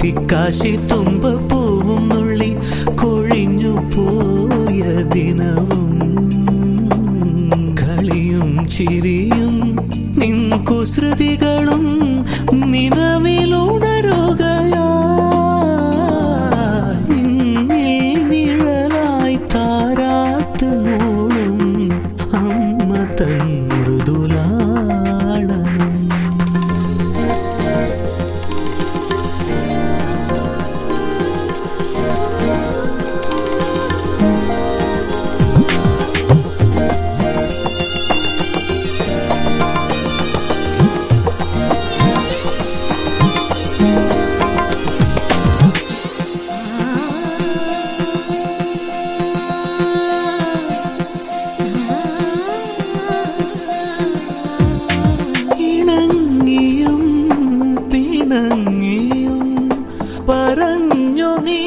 കൊതിക്കാശി തുമ്പ പൂവും നുള്ളി കൊഴിഞ്ഞു പോയ ദിനവും കളിയും ചിരിയും നിൻ കുസൃതികളും നിലവിലുണരുകയായി നിന്നിൽ നിഴലായി താരാട്ട് മൂളും അമ്മ തൻ മൃദുലാളനം ഇണങ്ങിയും പിണങ്ങിയും പറഞ്ഞു നീ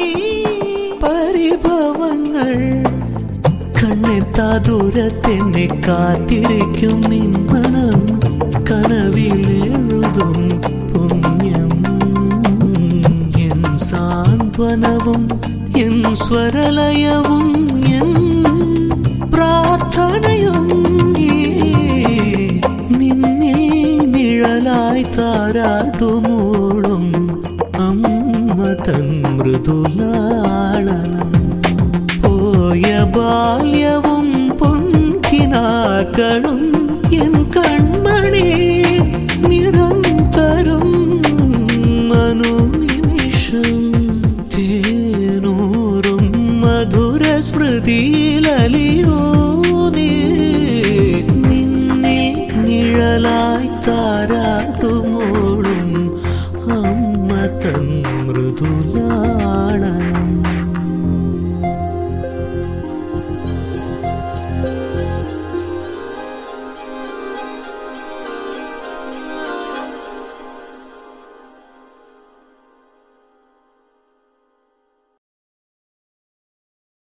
പരിഭവങ്ങൾ കണ്ണെത്താ ദൂരത്തെന്നെ കാത്തിരിക്കും നിൻ മനം കനവിലെഴുതും പുണ്യം എൻ സാന്ത്വനവും എൻ സ്വരലയവും എൻ പ്രാർത്ഥനയും നീ നിന്നിൽ നിഴലായി താരാട്ടുമൂളും അമ്മ തൻ മൃദുലാളനം പോയ ബാല്യവും പൊൻകിനാക്കളും എൻ കൺമണി നിറം തരും മനുനിമിഷം തേനൂറും മധുര സ്മൃതിയിലലിയോ